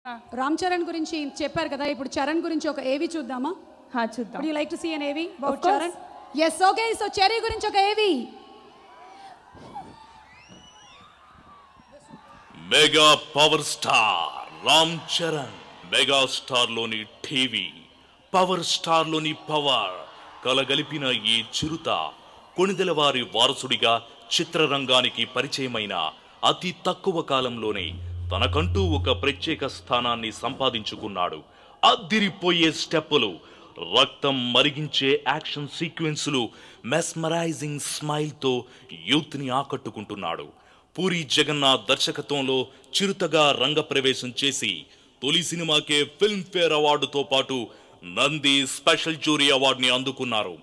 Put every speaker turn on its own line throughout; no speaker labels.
రామ్ చరణ్ గురించి చెప్పారు కదా ఇప్పుడు చరణ్ గురించి ఒక ఏవి చూద్దామా
హా చూద్దాం
would you like to see an AV
Of
about
course.
Charan yes okay so Cherry గురించి ఒక AV
mega power star Ram Charan mega star లోని టీవీ పవర్ స్టార్ లోని పవర్ కలగలిపిన ఈ చిరుత కొణిదెల వారి వారసుడిగా చిత్రరంగానికి పరిచయమైన అతి తక్కువ కాలంలోనే తనకంటూ ఒక ప్రత్యేక స్థానాన్ని సంపాదించుకున్నాడు అద్దిరిపోయే స్టెప్పులు రక్తం మరిగించే యాక్షన్ సీక్వెన్సులు మెస్మరైజింగ్ స్మైల్తో యూత్ని ఆకట్టుకుంటున్నాడు పూరి జగన్నాథ్ దర్శకత్వంలో చిరుతగా రంగప్రవేశం చేసి తొలి సినిమాకే ఫిల్మ్ఫేర్ అవార్డుతో పాటు నంది స్పెషల్ జ్యూరీ అవార్డుని అందుకున్నారు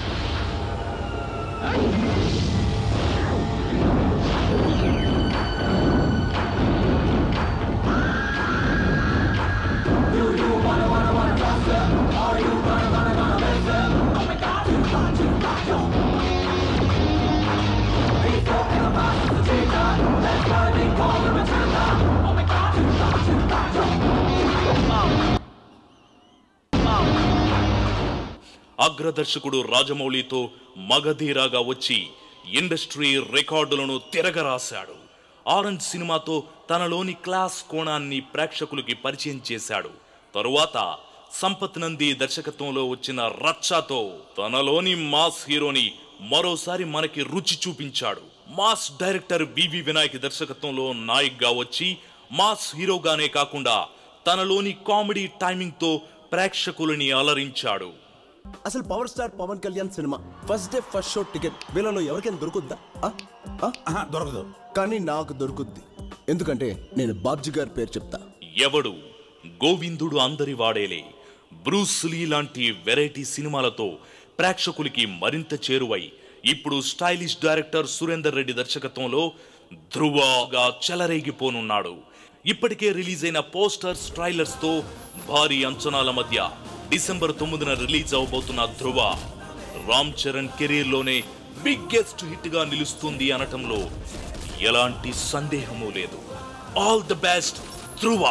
అగ్రదర్శకుడు రాజమౌళితో మగధీరాగా వచ్చి ఇండస్ట్రీ రికార్డులను తిరగరాశాడు ఆరెంజ్ సినిమాతో తనలోని క్లాస్ కోణాన్ని ప్రేక్షకులకి పరిచయం చేశాడు తరువాత సంపత్ నంది దర్శకత్వంలో వచ్చిన రచ్చాతో తనలోని మాస్ హీరోని మరోసారి మనకి రుచి చూపించాడు మాస్ డైరెక్టర్ వివి వినాయక్ దర్శకత్వంలో నాయక్ గా వచ్చి మాస్ హీరోగానే కాకుండా తనలోని కామెడీ టైమింగ్ తో ప్రేక్షకులని అలరించాడు
అసలు power star Pawan Kalyan cinema first day first show ticket వీళ్ళలో ఎవరికైనా దొరుకుద్దా ఆ? ఆ?
ఆహా, దొరకదు
కానీ నాకు దొరుకుద్ది ఎందుకంటే నేను బాబ్జీ గారి పేరు చెప్తా
ఎవడు గోవిందుడు అందరి వాడేలే బ్రూస్ లీ లాంటి వెరైటీ సినిమాలతో ప్రేక్షకులకి మరింత చేరువై ఇప్పుడు స్టైలిష్ డైరెక్టర్ సురేందర్ రెడ్డి దర్శకత్వంలో ధృవగా చెలరేగిపోనున్నాడు ఇప్పటికే రిలీజ్ అయిన పోస్టర్స్ ట్రైలర్స్ తో భారీ అంచనాల మధ్య డిసెంబర్ తొమ్మిదిన రిలీజ్ అవబోతున్న ధృవ రామ్ చరణ్ కెరీర్ లోనే బిగ్గెస్ట్ హిట్ గా నిలుస్తుంది అనటంలో ఎలాంటి సందేహము లేదు ఆల్ ది బెస్ట్ ధృవ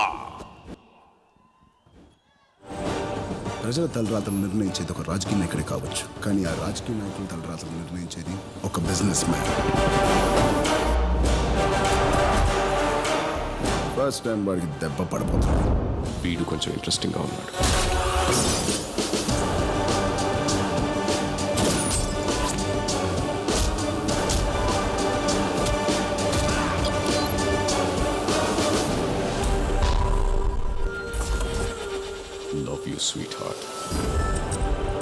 ప్రజల తలరాతలు నిర్ణయించేది ఒక రాజకీయ నాయకుడే కావచ్చు కానీ ఆ రాజకీయ నాయకుల తలరాతలు నిర్ణయించేది ఒక బిజినెస్ మ్యాన్ ఫస్ట్ టైం వాడికి దెబ్బ పడిపోతుంది
వీడు కొంచెం ఇంట్రెస్టింగ్గా ఉన్నాడు లవ్ యూ స్వీట్ హార్ట్